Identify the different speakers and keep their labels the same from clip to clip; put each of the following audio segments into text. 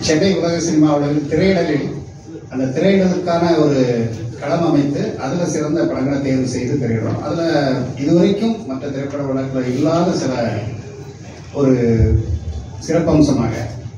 Speaker 1: சென்னை உலக சினிமாவுடைய திரையிடலில் அந்த திரையிடலுக்கான ஒரு களம் அமைத்து அதுல சிறந்த படங்களை தேர்வு செய்து திரையிடுறோம் அதுல இதுவரைக்கும் மற்ற திரைப்பட விழாக்கள் இல்லாத சில ஒரு சிறப்பம்சமாக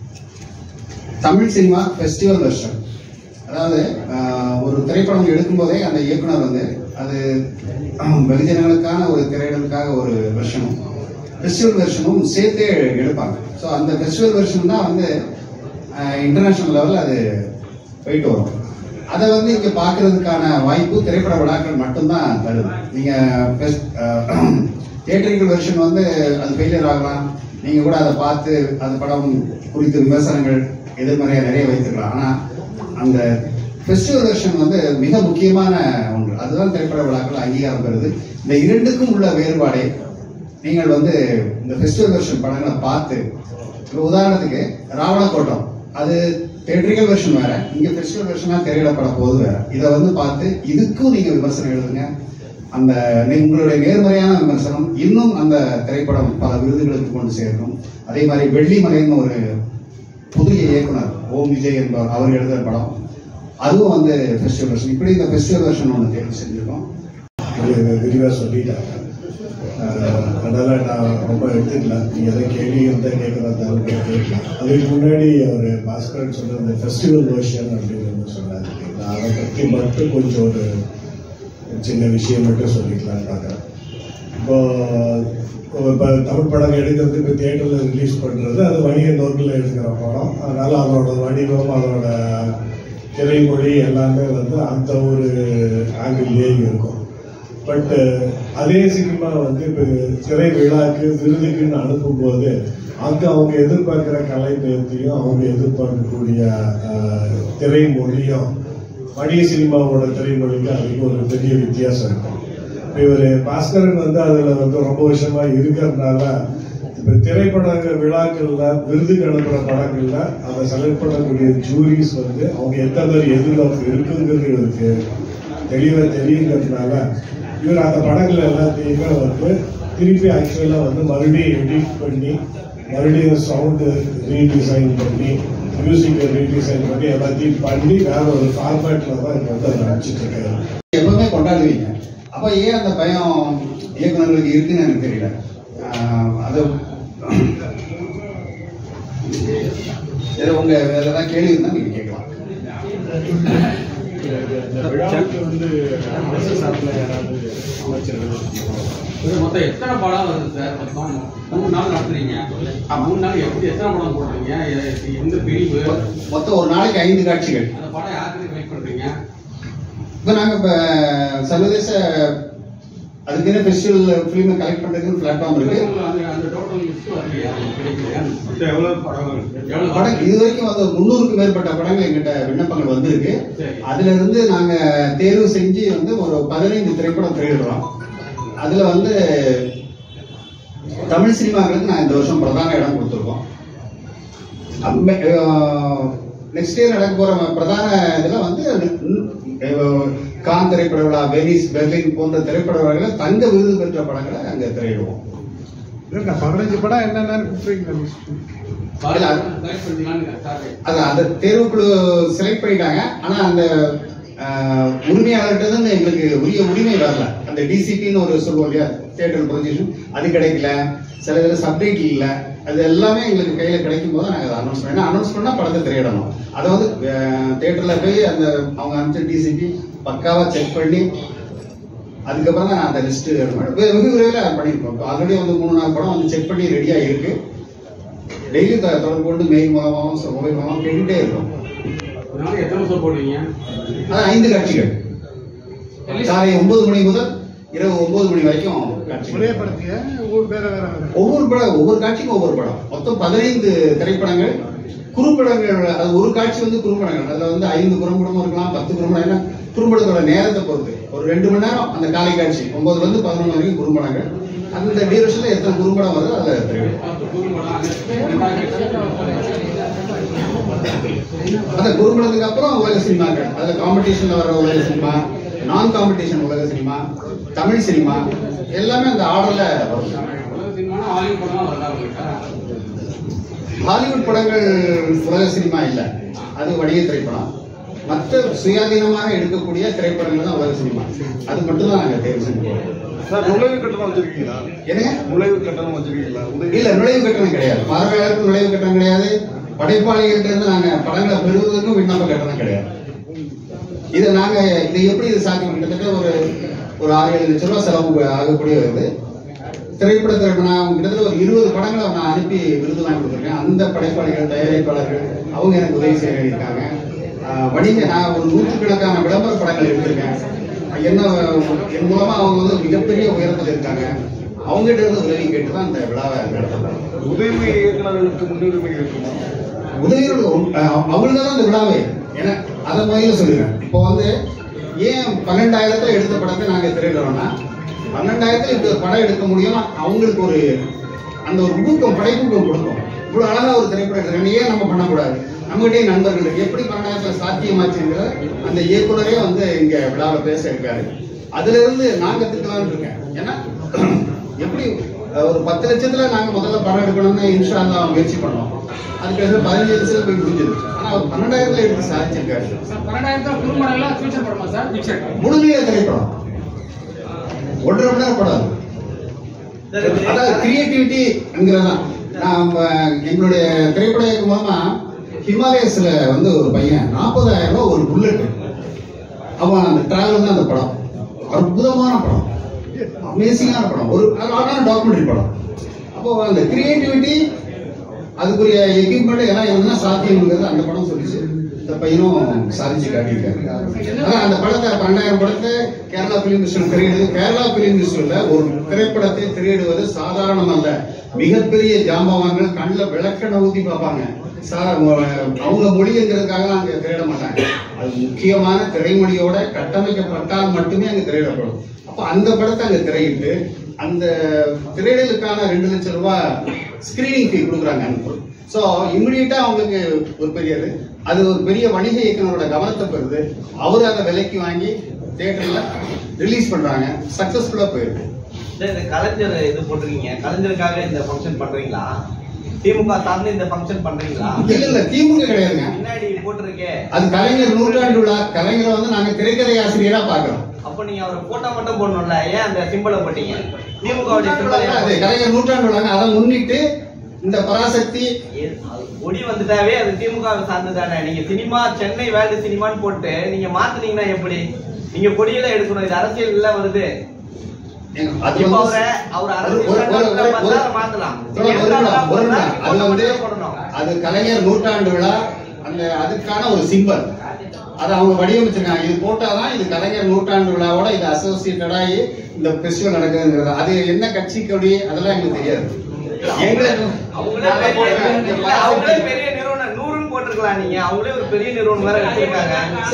Speaker 1: தமிழ் சினிமா ஃபெஸ்டிவல் வெர்ஷன் அதாவது ஆஹ், ஒரு திரைப்படம் எடுக்கும்போதே அந்த இயக்குனர் வந்து அது ஆஹ், வெகுஜனங்களுக்கான ஒரு திரையிடலுக்காக ஒரு வெர்ஷனும் ஃபெஸ்டிவல் வெர்ஷனும் சேர்த்தே எடுப்பாங்க ஸோ அந்த ஃபெஸ்டிவல் வெர்ஷன் தான் வந்து இன்டர்நேஷனல் லெவலில் அது போயிட்டு வரும் அதை வந்து இங்கே பார்க்கறதுக்கான வாய்ப்பு திரைப்பட விழாக்கள் மட்டும்தான் தருது நீங்கள் தியேட்டரிக்கல் வெர்ஷன் வந்து அது ஃபெயிலியர் ஆகலாம் நீங்கள் கூட அதை பார்த்து அந்த படம் குறித்த விமர்சனங்கள் எதிர்மறையாக நிறைய வைத்துக்கலாம் ஆனால் அந்த ஃபெஸ்டிவல் வெர்ஷன் வந்து மிக முக்கியமான ஒன்று அதுதான் திரைப்பட விழாக்கள் அங்கீகாரம் பெறுது இந்த இரண்டுக்கும் உள்ள வேறுபாடை நீங்கள் வந்து இந்த ஃபெஸ்டிவல் வெர்ஷன் படங்களை பார்த்து இப்போ உதாரணத்துக்கு ராவண கோட்டம் அது தேட்டரிக்கல் வெர்ஷன் வேற இங்க ஃபெஸ்டிவல் வெர்ஷனா திரையிடப்பட போது வேற இதை வந்து பார்த்து இதுக்கும் நீங்க விமர்சனம் எழுதுங்க அந்த நீ- உங்களுடைய நேர்மறையான விமர்சனம் இன்னும் அந்த திரைப்படம் பல விருதுகளுக்கு கொண்டு சேரணும் அதே மாதிரி வெள்ளிமலைன்னு ஒரு புதிய இயக்குனர் ஓம் விஜய் என்பவர் அவர் எழுதுற படம் அதுவும் வந்து ஃபெஸ்டிவல் வெர்ஷன் இப்படி இந்த ஃபெஸ்டிவல் வெர்ஷன் ஒன்று தேர்வு செஞ்சிருக்கோம்
Speaker 2: விரிவாக சொல்லிட்டாங்க அஹ் அதனால நான் ரொம்ப எடுத்துக்கல நீங்க எதை கேள்வி இருந்தா கேட்கறதாலும் கேட்கலாம் அதுக்கு முன்னாடி அவர் பாஸ்கரன் சொன்ன அந்த ஃபெஸ்டிவல் வெர்ஷன் அப்படின்னு சொன்னாரு நான் அதை பற்றி மட்டும் கொஞ்சம் ஒரு சின்ன விஷயம் மட்டும் சொல்லிக்கலாம்னு பார்க்குறேன் இப்போ இப்போ தமிழ் படம் எடுக்கிறதுக்கு இப்போ தியேட்டரில் ரிலீஸ் பண்ணுறது அது வணிக நோக்கில் எடுக்கிற படம் அதனால அதோட வடிவம் அதோட திரைமொழி எல்லாமே வந்து அந்த ஒரு ஆங்கிள்லேயே இருக்கும் பட் அதே சினிமா வந்து இப்போ திரை விழாக்கு விருதுக்குன்னு அனுப்பும்போது அங்கே அவங்க எதிர்பார்க்குற கலைநயத்தையும் அவங்க எதிர்பார்க்கக்கூடிய ஆஹ், திரைமொழியும் வணிக சினிமாவோட திரைமொழிக்கு அதுக்கு ஒரு பெரிய வித்தியாசம் இருக்கும் இப்போ இவர் பாஸ்கரன் வந்து அதில் வந்து ரொம்ப வருஷமா இருக்கிறதுனால இப்போ திரைப்பட விழாக்கள்ல விருதுக்கு அனுப்புற படங்கள்ல அதை செலக்ட் பண்ணக்கூடிய ஜூரிஸ் வந்து அவங்க எந்த மாதிரி எதிர்பார்ப்பு இருக்குங்கிறது இவருக்கு தெளிவா தெரியுங்கிறதுனால இவர் அந்த படங்கள் எல்லாத்தையுமே வந்து திருப்பி ஆக்சுவலா வந்து மறுபடியும் எடிட் பண்ணி மறுபடியும் சவுண்டு ரீடிசைன் பண்ணி மியூசிக்கை ரீடிசைன் பண்ணி எல்லாத்தையும் பண்ணி வேற ஒரு ஃபார்மேட்ல தான் இங்க வந்து அதை அனுப்பிச்சிட்டு இருக்காரு
Speaker 1: எப்பவுமே கொண்டாடுவீங்க அப்ப ஏன் அந்த பயம் இயக்குனர்களுக்கு இருக்குன்னு எனக்கு தெரியல ஆஹ் அது சரி உங்க வேற ஏதாவது கேள்வி இருந்தா நீங்க கேட்கலாம்
Speaker 2: இந்த விழாவுக்கு வந்து அரசு சார்பில் யாராவது அமைச்சர்கள்
Speaker 3: இது மொத்தம் எத்தனை படம் வருது சார் மொத்தம் மூணு நாள் நடத்துறீங்க மூணு நாள் எப்படி எத்தனை படம் போடுறீங்க எ- எந்த பிரிவு
Speaker 1: மொத்தம் ஒரு நாளைக்கு ஐந்து காட்சிகள்
Speaker 3: அந்த படம் யாருக்கு வெயிட் பண்றீங்க
Speaker 1: இப்ப நாங்க இப்ப சர்வதேச அதுக்குன்னு ஃபெஸ்டிவல் ஃபிலிமை கலெக்ட் பண்றதுக்கு பிளாட்ஃபார்ம் இருக்கு
Speaker 3: உங்களுக்கு அந்த அந்த டோட்டல் லிஸ்ட் வரலையா உங்களுக்கு கிடைக்கலையா
Speaker 2: எவ்வளவு படங்கள்
Speaker 3: எவ்வளவு
Speaker 1: படம் இது வரைக்கும் வந்து முன்னூறுக்கு மேற்பட்ட படங்கள் எங்கிட்ட விண்ணப்பங்கள் வந்திருக்கு
Speaker 3: சரி.
Speaker 1: அதுல இருந்து நாங்க தேர்வு செஞ்சு வந்து ஒரு பதினைந்து திரைப்படம் திரையிடுறோம் அதுல வந்து தமிழ் சினிமாக்களுக்கு நான் இந்த வருஷம் பிரதான இடம் கொடுத்துருக்கோம் நெக்ஸ்ட் இயர் நடக்க போற பிரதான இதுல வந்து அஹ், கான் திரைப்பட விழா வெனிஸ் பெர்லின் போன்ற திரைப்பட விழாக்களை தங்க விருது பெற்ற படங்களை அங்க திரையிடுவோம்
Speaker 4: இல்ல பதினஞ்சு படம் என்னென்னு கூப்பிடுறீங்க
Speaker 3: பாருங்க select பண்ணீங்களான்னு சார்
Speaker 1: அது அந்த தேர்வுக்குழு செலக்ட் பண்ணிட்டாங்க ஆனா அந்த ஆஹ், உரிமையாளர்கிட்ட இருந்து எங்களுக்கு உரிய உரிமை வரல அந்த டிசிபின்னு ஒரு சொல்லுவோம் இல்லையா தியேட்டர் ப்ரொஜெக்ஷன் அது கிடைக்கல சில இதில் சப்டைட்டில் இல்லை அது எல்லாமே எங்களுக்கு கையில் கிடைக்கும் போது நாங்கள் அதை அனௌன்ஸ் பண்ணோம் அனௌன்ஸ் பண்ணால் படத்தை திரையிடணும் அதை வந்து தியேட்டரில் போய் அந்த அவங்க அனுப்பிச்ச டிசிபி பக்காவாக செக் பண்ணி அதுக்கப்புறம் தான் அந்த லிஸ்ட் வெகு விரைவில் பண்ணியிருக்கோம் ஆல்ரெடி வந்து மூணு நாலு படம் வந்து செக் பண்ணி ரெடியாக இருக்கு டெய்லி தொடர்பு கொண்டு மெயில் மூலமாகவும் மொபைல் மூலமாகவும் கேட்டுட்டே இருக்கும்
Speaker 3: ஒரு நாளைக்கு எத்தனை ஷோ போடுவீங்க
Speaker 1: அது ஐந்து காட்சிகள் காலை ஒன்பது மணி முதல் இரவு ஒன்பது மணி வரைக்கும்
Speaker 4: ஒரே
Speaker 1: காட்சிகள்
Speaker 4: படத்தைய ஊர் வேற வேற வேற
Speaker 1: ஒவ்வொரு படம் ஒவ்வொரு காட்சிக்கும் ஒவ்வொரு படம் மொத்தம் பதினைந்து திரைப்படங்கள் குறும்படங்கள் அது ஒரு காட்சி வந்து குறும்படங்கள் அதுல வந்து ஐந்து குறும்படமும் இருக்கலாம் பத்து குறும்படம் ஏன்னா குறும்படத்தோட நேரத்தை பொறுத்து ஒரு ரெண்டு மணி நேரம் அந்த காலை காட்சி ஒன்பதுல இருந்து பதினொன்று வரைக்கும் குறும்படங்கள் அந்த டியூரேஷன்ல எத்தனை குறும்படம் வருதோ அதை திரையிடும்
Speaker 3: பத்து குறும்படம்
Speaker 1: அந்த குறும்படத்துக்கு அப்புறம் உலக சினிமாக்கள் அதுல காம்படிஷன்ல வர உலக சினிமா நான் காம்படிஷன் உலக சினிமா தமிழ் சினிமா எல்லாமே அந்த ஆர்டர்ல வரும்
Speaker 3: உலக சினிமானா ஆலிவுட் படம் வரலாம் உங்ககிட்ட
Speaker 1: ஹாலிவுட் படங்கள் உலக சினிமா இல்ல அது வணிக திரைப்படம் மற்ற சுயாதீனமாக எடுக்கக்கூடிய திரைப்படங்கள் தான் உலக சினிமா அது மட்டும் தான் நாங்க தேர்வு செஞ்சு போறோம்
Speaker 5: சார் நுழைவு கட்டணம் வச்சிருக்கீங்களா
Speaker 1: என்னங்க
Speaker 5: நுழைவு கட்டணம் வச்சிருக்கீங்களா உதவி
Speaker 1: இல்ல நுழைவு கட்டணம் கிடையாது பார்வையாளருக்கு நுழைவு கட்டணம் கிடையாது படைப்பாளிகள்ட்ட இருந்து நாங்க படங்களை பெறுவதற்கும் விண்ணப்ப கட்டணம் கிடையாது இது நாங்க இது எப்படி இது சாத்தியம் கிட்டத்தட்ட ஒரு ஒரு ஆறு ஏழு லட்சம் ரூபாய் செலவு ஆகக்கூடிய இது திரைப்படத்தில் நான் கிட்டத்தட்ட ஒரு இருபது படங்களை நான் அனுப்பி விருது வாங்கி கொடுத்துருக்கேன் அந்த படைப்பாளிகள் தயாரிப்பாளர்கள் அவங்க எனக்கு உதவி செய்ய இருக்காங்க ஆஹ் வணிக நான் ஒரு நூற்றுக்கணக்கான விளம்பர படங்கள் எடுத்திருக்கேன் என்ன என் மூலமா அவங்க வந்து மிகப்பெரிய உயரத்தில் இருக்காங்க அவங்ககிட்ட இருந்து உதவி கேட்டு தான் இந்த விழாவை நடத்துறாங்க
Speaker 5: உதவி இயக்குநர்களுக்கு முன்னுரிமை இருக்குமா
Speaker 1: உதவிகள் அவங்களுக்கு தான் இந்த விழாவே ஏன்னா அதை முதல்ல சொல்லுறேன் இப்போ வந்து ஏன் பன்னெண்டாயிரத்துல எடுத்த படத்தை நாங்க திரையிடுறோம்னா பன்னெண்டாயிரத்துல இப்படி ஒரு படம் எடுக்க முடியும் அவங்களுக்கு ஒரு அந்த ஒரு ஊக்கம் படைப்பூக்கம் கொடுக்கும் இவ்வளவு அழகா ஒரு திரைப்படம் எடுக்கிறாங்க ஏன் நம்ம பண்ணக்கூடாது நம்மகிட்டயே நண்பர்கள் இருக்கு. எப்படி பன்னெண்டாயிரத்துல சாத்தியமாச்சுங்கிற அந்த இயக்குனரே வந்து இங்க விழாவை பேச இருக்காரு அதுல இருந்து நான் கத்துக்கலாம்னு இருக்கேன் ஏன்னா எப்படி அஹ், ஒரு பத்து லட்சத்துல நாங்க முதல்ல படம் எடுக்கணும்னு இன்ஷா அல்லாஹ் முயற்சி பண்ணோம் அதுக்கு பிறகு பதினஞ்சு லட்சத்துல போய் முடிஞ்சது ஆனா அவர் பன்னெண்டாயிரத்துல எடுத்து சாதிச்சிருக்காரு
Speaker 6: சார் பன்னெண்டாயிரத்துல குறும்படம்லாம் ஃபியூச்சர் படமா சார் பிக்சர்
Speaker 1: முழுமையா திரைப்படம் ஒன்றரை மணி நேரம் படம் அது. அதாவது கிரியேட்டிவிட்டிங்கிறதான் நான் அஹ், எங்களுடைய திரைப்பட இயக்கம் மூலமா ஹிமாலயஸ்ல வந்து ஒரு பையன் நாற்பதாயிரம் ரூபாய் ஒரு புல்லட் அவன் அந்த டிராவல் தான் அந்த படம் அற்புதமான படம் அமேசிங்கான படம் ஒரு அழகான டாக்குமெண்ட்ரி படம் அப்போ அந்த கிரியேட்டிவிட்டி அதுக்குரிய எக்யூப்மெண்ட் எல்லாம் என்ன சாத்தியம்ங்கிறது அந்த படம் சொல்லிச்சு இந்த பையனும் சாதிச்சு காட்டியிருக்காரு அதான் அந்த படத்தை பன்னெண்டாயிரம் படத்தை கேரளா பிலிம் மிஷன் திரையிடுது கேரளா பிலிம் மிஷன்ல ஒரு திரைப்படத்தை திரையிடுவது சாதாரணம் அல்ல மிகப்பெரிய ஜாம்பவான்கள் கண்ணில் விளக்கெண்ண ஊத்தி பார்ப்பாங்க சார் அவங்க மொழிங்கிறதுக்காக அங்க திரையிட மாட்டாங்க அது முக்கியமான திரைமொழியோட கட்டமைக்கப்பட்டால் மட்டுமே அங்க திரையிடப்படும் அப்ப அந்த படத்தை அங்க திரையிட்டு அந்த திரையிடலுக்கான ரெண்டு லட்சம் ரூபாய் ஸ்கிரீனிங் ஃபீ கொடுக்குறாங்க ஸோ இம்மிடியட்டா அவங்களுக்கு ஒரு பெரிய இது அது ஒரு பெரிய வணிக இயக்குனரோட கவனத்தை பெறுது அவர் அந்த விலைக்கு வாங்கி தியேட்டர்ல ரிலீஸ் பண்றாங்க சக்சஸ்ஃபுல்லா போயிருக்கு
Speaker 7: சார், இந்த கலைஞர் இது போட்டிருக்கீங்க கலைஞருக்காக இந்த ஃபங்க்ஷன் பண்றீங்களா திமுக சார்ந்து இந்த ஃபங்க்ஷன் பண்றீங்களா
Speaker 1: இல்ல இல்ல திமுக கிடையாதுங்க
Speaker 7: முன்னாடி போட்டிருக்கே
Speaker 1: அது கலைஞர் நூற்றாண்டு விழா கலைஞரை வந்து நாங்க திரைக்கதை ஆசிரியரா பாக்குறோம்
Speaker 7: அப்ப நீங்க அவர் போட்டோ மட்டும் போடணும்ல ஏன் அந்த சிம்பிளை போட்டீங்க திமுக உடைய
Speaker 1: அது
Speaker 7: சிம்பிள்
Speaker 1: கலைஞர் நூற்றாண்டு விழாங்க அதை முன்னிட்டு இந்த பராசக்தி
Speaker 7: கொடி வந்துட்டாவே அது திமுக சார்ந்து தானே நீங்க சினிமா சென்னை வேர்ல்டு சினிமான்னு போட்டு நீங்க மாத்துனீங்கன்னா எப்படி நீங்க கொடியில எடுக்கணும் இது அரசியல்ல வருது
Speaker 1: ஏங்க, அது
Speaker 7: இப்ப
Speaker 1: வந்து
Speaker 7: அவரை அவர்
Speaker 1: ஒரு- ஒரு- ஒரு-
Speaker 7: அரசியல்
Speaker 1: ஒரு- ஒரு-
Speaker 7: மாத்தலாம்
Speaker 1: ஒரு- ஒரு நிமிடம், ஒரு நிமிடம். அது வந்து
Speaker 7: போடணும்
Speaker 1: அது கலைஞர் நூற்றாண்டு விழா அந்த அதுக்கான ஒரு சிம்பல் அதை அவங்க வடிவமைச்சிருக்காங்க இது போட்டாதான் இது கலைஞர் நூற்றாண்டு விழாவோட இது அசோசியேட்டட் ஆகி இந்த ஃபெஸ்டிவல் நடக்குதுங்கிறது அது என்ன கட்சி கொடி அதெல்லாம் எங்களுக்கு தெரியாது எங்களுக்கு
Speaker 7: அவங்களே பெரிய இல்ல, அவங்களே பெரிய நிறுவனம் நூறுன்னு போட்டிருக்கலாம் நீங்க அவங்களே ஒரு பெரிய நிறுவனம் வேற வச்சிருக்காங்க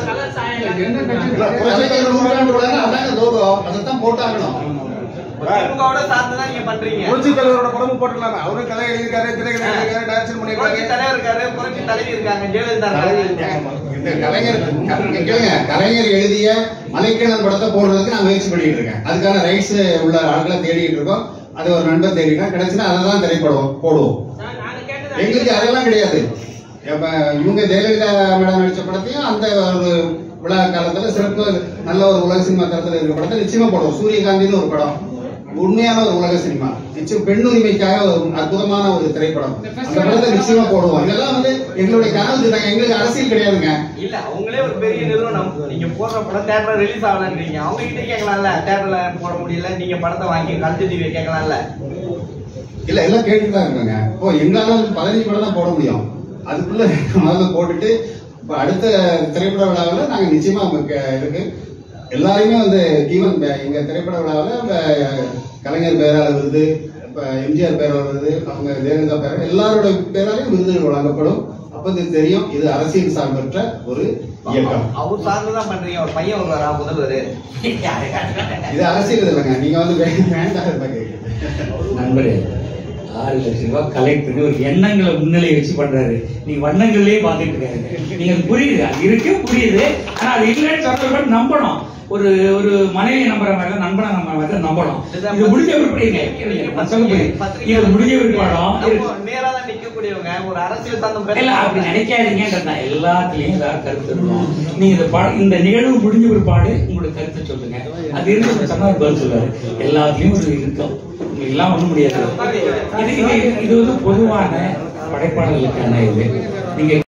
Speaker 6: என்ன கட்சி
Speaker 1: கலைஞர் நூற்றாண்டு விழா அதாங்க லோகோ அதைத்தான் போட்டாகணும்
Speaker 7: திமுகவோட சார்ந்து தான் நீங்க பண்றீங்க
Speaker 5: புரட்சி தலைவரோட படமும் போட்டுருக்காங்க அவரும் கதை எழுதியிருக்காரு திரைக்கதை எழுதியிருக்காரு டான்ஸ்
Speaker 7: புரட்சி
Speaker 5: பண்ணியிருக்காரு
Speaker 7: தலைவர் இருக்காரு புரட்சி தலைவி இருக்காங்க ஜெயலலிதா இருக்காங்க
Speaker 1: இந்த கலைஞர் க- கேளுங்க கலைஞர் எழுதிய மலைக்கிழன் படத்தை போடுறதுக்கு நான் முயற்சி பண்ணிட்டு இருக்கேன் அதுக்கான ரைட்ஸ் உள்ள ஆட்களை தேடிட்டு இருக்கோம் அது ஒரு நண்பர் தேடிட்டேன் கிடைச்சுன்னா அதை தான் திரைப்படம் போடுவோம் எங்களுக்கு அதெல்லாம் கிடையாது இப்ப இவங்க ஜெயலலிதா மேடம் நடிச்ச படத்தையும் அந்த ஒரு விழா காலத்துல சிறப்பு நல்ல ஒரு உலக சினிமா தரத்துல இருக்கிற படத்தை நிச்சயமா போடுவோம் சூரியகாந்தின்னு ஒரு படம் உண்மையான ஒரு உலக சினிமா நிச்சயம் பெண் உரிமைக்காக ஒரு அற்புதமான ஒரு திரைப்படம் அந்த படத்தை நிச்சயமா போடுவோம் இதெல்லாம் வந்து எங்களுடைய கனவு தாங்க எங்களுக்கு அரசியல் கிடையாதுங்க
Speaker 7: இல்ல அவங்களே ஒரு பெரிய நிறுவனம் நீங்க போடுற படம் தேட்டர்ல ரிலீஸ் ஆகலன்றீங்க அவங்க கிட்ட கேட்கலாம்ல தேட்டர்ல போட முடியல நீங்க படத்தை வாங்கி கல்ச்சு டிவியை கேட்கலாம்ல
Speaker 1: இல்ல எல்லாம் கேட்டுட்டு தான் இருக்காங்க இப்போ எங்களால பதினஞ்சு படம் தான் போட முடியும் அதுக்குள்ள முதல்ல போட்டுட்டு இப்ப அடுத்த திரைப்பட விழாவில் நாங்க நிச்சயமா நமக்கு இருக்கு எல்லாரையுமே வந்து ஈவன் எங்க திரைப்பட விழாவில் இப்ப கலைஞர் பேரால விருது இப்ப எம்ஜிஆர் பேரால விருது அவங்க ஜெயலலிதா பேரால எல்லாரோட பேராலையும் விருதுகள் வழங்கப்படும் அப்ப இது தெரியும் இது அரசியல் சார்பற்ற ஒரு இயக்கம்
Speaker 7: அவர் சார்ந்து தான் பண்றீங்க ஒரு பையன் வருவாரா முதல்வர்
Speaker 1: இது அரசியல் இல்லைங்க நீங்க வந்து வே- வேண்டாம் இருந்தா கேக்குறீங்க.
Speaker 8: நண்பரே ஆறு லட்சம் ரூபாய் கலெக்ட் பண்ணி ஒரு எண்ணங்களை முன்னிலை வச்சு பண்றாரு நீங்க வண்ணங்கள்லயே பாத்துட்டு இருக்காரு நீங்க அது புரியுது அது இருக்கு புரியுது ஆனா அது இல்லைன்னு சொல்றத நம்பணும் ஒரு ஒரு மனைவி நம்புற மாதிரி தான் நண்பனை நம்புற மாதிரி தான் நம்பணும் இது முடிஞ்ச விருப்பம் இது முடிஞ்ச விருப்பம்
Speaker 7: நம்ம நேரா தான் நிக்கக்கூடிய இருக்கக்கூடியவங்க ஒரு அரசியல் சார்ந்த
Speaker 8: இல்ல அப்படி நினைக்காதீங்கன்றதான் எல்லாத்துலயும் ஏதாவது கருத்து இருக்கும் நீங்க இந்த பா- இந்த நிகழ்வு முடிஞ்ச பிற்பாடு உங்களோட கருத்தை சொல்லுங்க அது இருந்து சொன்னா பதில் சொல்லுவாரு எல்லாத்துலயும் ஒரு இருக்கும் உங்களுக்கு எல்லாம் ஒண்ணும் முடியாது இது இது இது வந்து பொதுவான படைப்பாளர்களுக்கான இது நீங்க